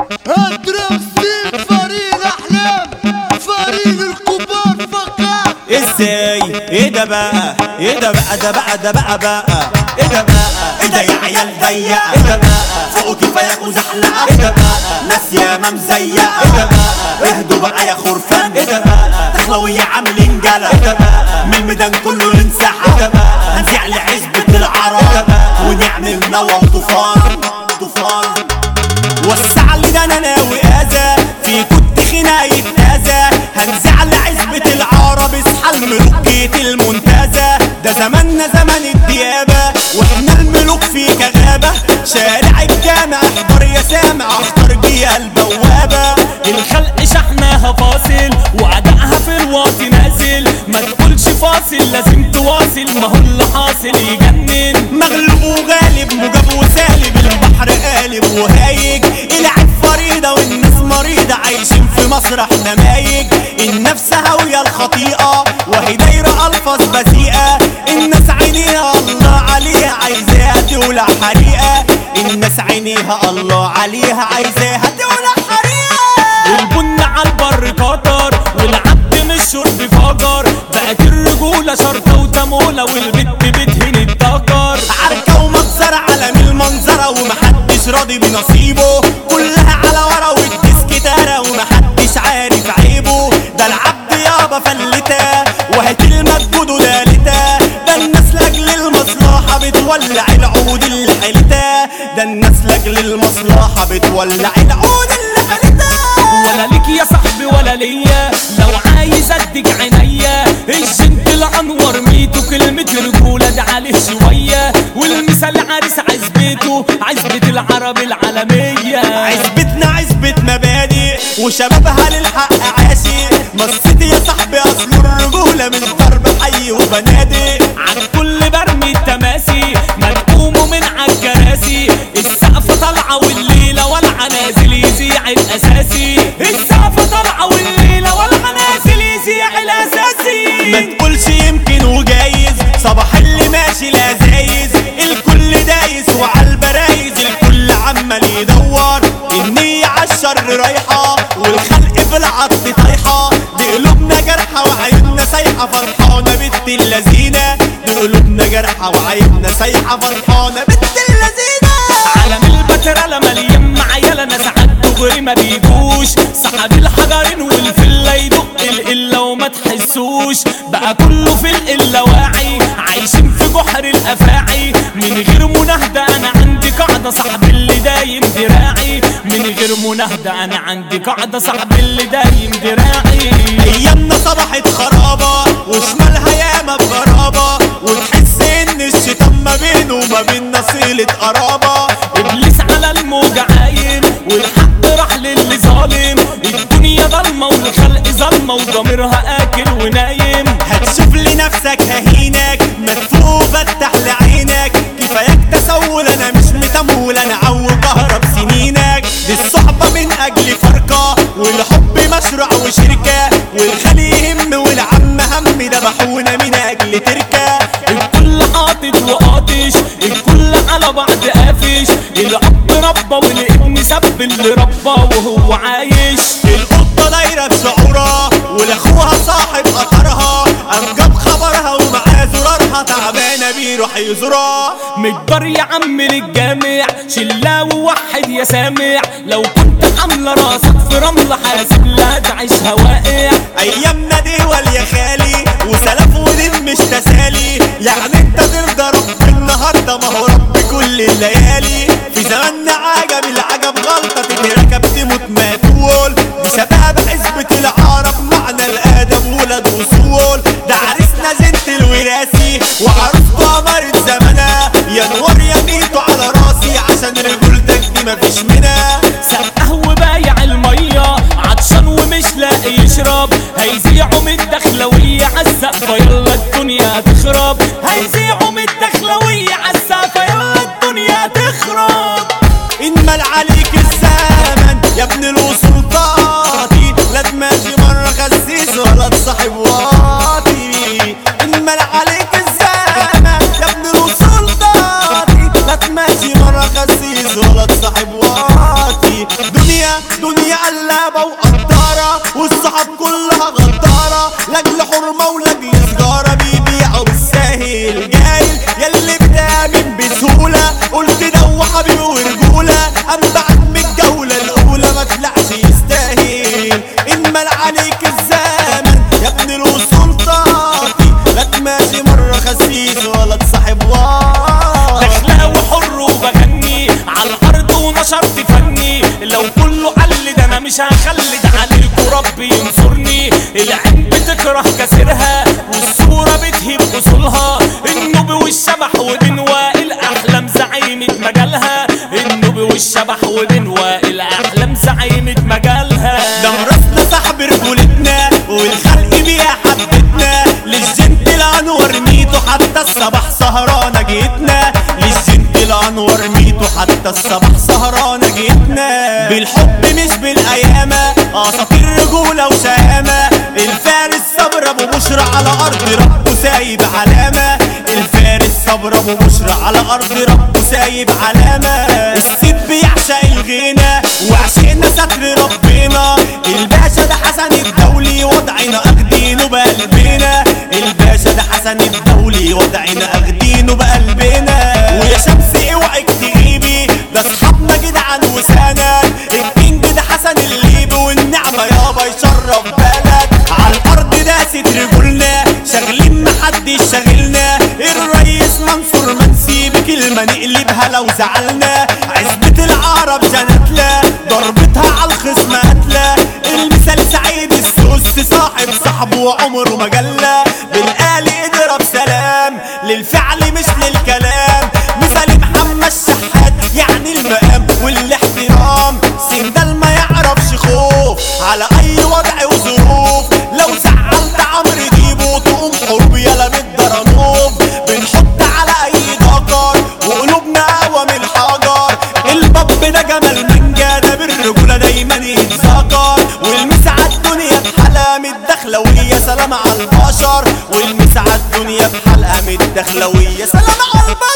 الدراسين فريق احلام فريق الكبار فقط ازاي ايه ده بقى ايه ده بقى ده بقى ده بقى بقى ايه ده بقى ايه ده يا عيال ضيقه ايه ده بقى فوق كفاياك وزحلقه ايه ده بقى ناس ياما مزيقه ايه ده بقى اهدوا بقى يا خرفان ايه ده بقى تخلوية عاملين جلا ايه ده بقى من الميدان كله ينسحب ايه ده بقى هنزع لعزبة العرب ايه ده بقى ونعمل نوى وطوفان طوفان وسع لي ده انا ناوي اذى في كنت خناية اذى هنزعل عزبة العرب اصحى الملوكية المنتزه ده زماننا زمن الديابة واحنا الملوك في كغابة شارع الجامع احضر يا سامع اختار جيه البوابة الخلق شحناها فاصل وعدقها في الواطي نازل ما تقولش فاصل لازم تواصل ما هو اللي حاصل يجنن مغلوب وغالب مجاب وسالب البحر قالب وهايج العب فريدة والناس مريضة عايشين في مسرح نمايج النفس هاوية الخطيئة وهي دايرة ألفاظ بذيئة الناس عينيها الله عليها عايزاها تولع حريقة الناس عينيها الله عليها عايزاها تولع حريقة البن على البر قطر والعبد من الشرب فجر بقت الرجولة شرطة وتمولة والبت بتهن الدكر عركة ومنظر عالم المنظرة ومحدش راضي بنصيبه كلها على ورا والديسك تارة ومحدش عارف عيبه ده العبد يابا فلتة وهات المجهود ودالتة ده الناس لاجل المصلحة بتولع العود اللي حلتة ده الناس لاجل المصلحة بتولع العود اللي حلتة ولا ليك يا صاحبي ولا ليا لو عايز اديك عينيا الجنت الانور ميتو كلمة رجولة ده عليه شوية والمثال عريس عزبته عزبة العرب العالمية عزبتنا عزبة مبادئ وشبابها للحق عاشي مصيتي يا صاحبي اصل الرجولة من ضرب حي وبنادق عالكل برمي التماسي ما تقوموا من عالكراسي السقف طالعة والليلة والعة نازل يذيع الأساسي السقف طالعة والليلة والعة نازل يذيع ما الأساسي تقولش يمكن وجايز صباح اللي ماشي لا زايز الكل دايس وعالبرايز الكل عمال يدور النية عالشر رايحة والخلق في العط طايحة دي قلوبنا جرحة وعيوننا سايحة فرحانة بنت اللذينة دي قلوبنا جرحة وعيوننا سايحة فرحانة بنت اللذينة عالم البترة مليان معيالة ناس عالدغري ما بيجوش صحاب الحجرين والفلة يدق القلة وما تحسوش بقى كله في القلة واعي عايشين في جحر الأفاعي من غير مناهدة أنا عندي قاعدة صاحب اللي دايم دراعي من غير مناهدة أنا عندي قاعدة صاحب اللي دايم دراعي ايامنا صبحت خرابة وشمالها ياما بغرابة وتحس ان الشيطان ما بينه وما بيننا صلة قرابة ابليس على الموجة عايم والحق راح للي ظالم الدنيا ضلمة والخلق ظلمة وضميرها اكل ونايم هتشوف لنفسك ههينك مدفوع فتح لعينك كفاياك تسول انا مش متمول انا عو كهرب سنينك دي الصحبة من اجل فرقة والحب مشروع وشركة والخلي يهم والعم هم دبحونا من اجل تركة الكل حاطط وقاطش الكل على بعض قافش الاب ربى والابن سب اللي ربى وهو عايش القطة دايرة بشعورها ولاخوها صاحب قطرها قام جاب خبرها ومعاه زرارها تعبانة بيروح يزورها مجبر يا عم للجامع شلاوي وحد يا سامع لو كنت حاملة راسك في رملة حاسب لا تعيشها واقع ايامنا دول يا خالي وسلف ودين مش تسالي يعني انت ترضى رب النهارده ما هو رب كل الليالي في زماننا عجب العجب غلطه تتركب تموت ما تقول دي شباب حزبة العرب معنى الادب ولاد وصول ده عريسنا زنت الوراثي وعروسته قمرت زمانها يا نور يا ميتو على راسي عشان رجولتك دي مفيش منها سقه وبايع المية عطشان ومش لاقي يشرب هيذيعوا من الدخلوية عالسقفة يلا الدنيا تخرب هيذيعوا من الدخلوية عالسقفة يلا الدنيا تخرب انمل عليك الزمن يا ابن الوصول طاطي لا دماغي مرة خسيس ولا تصاحب واطي انمل عليك الزمن يا ابن الوصول طاطي لا دماغي مرة خسيس ولا تصاحب واطي دنيا دنيا قلابة وقدارة والصحاب كلها غدارة لاجل حرمة ولاجل سجارة بيبيعوا بالساهل جايل ياللي بتامن بسهولة قلت دو حبيبي ورجولة انبعك من الجولة الأولى ما طلعش يستاهل انمل عليك الزمن يا ابن الوصول طاقي لك ماشي مرة خسيس ولا تصاحب واطي داخله وحر وبغني على الارض ونشرت فني لو كله قل ده انا مش هخلد عليكوا ربي ينصرني العين بتكره كسرها والصوره بتهيب اصولها النوب والشبح وبين وائل احلام زعيمه مجالها النوب والشبح وبين وائل احلام زعيمه مجالها ده مرسنا صاحب رجولتنا والخلق بيها حبتنا للجنت الانور ميتو حتى الصباح سهرانة جيتنا للجنت الانور ميتو حتى الصباح سهرانة جيتنا بالحب مش بالايامة اساطير رجولة وشهامة الفارس صبر ابو بشرى على ارض ربه سايب علامة الفارس صبر ابو بشرى على ارض ربه سايب علامة السيد بيعشق الغنى وعشقنا ستر ربنا الباشا ده حسن الدولي وضعنا اخدينه بقلبنا الباشا ده حسن الدولي وضعنا اخدينه بقلبنا ويا شمس اوعك تغيبي ده اصحابنا جدعان وسند الكينج ده حسن الليبي والنعمة يابا يشرف بلد على الارض داست رجولنا شاغلين محدش شاغلنا الرئيس منصور منسي بكلمة نقلبها لو زعلنا عزبة العرب جنتلا ضربتها على الخصم قتلة المثال سعيد السوس صاحب صاحبه وعمره مجلة بالآلي اضرب سلام للفعل مش للكلام مثال محمد شحات يعني المقام والاحترام سندال ما يعرفش خوف على اي وضع وظروف لو زعلت عمرو ديبو تقوم حروب يلا بالدرانوف بنحط على اي دكر وقلوبنا اقوى من الحجر الباب ده جمال من جانا بالرجولة دايما يتذكر والمسا على الدنيا بحلقة متدخلوية سلام على البشر والمسا على الدنيا بحلقة متدخلوية سلام على البشر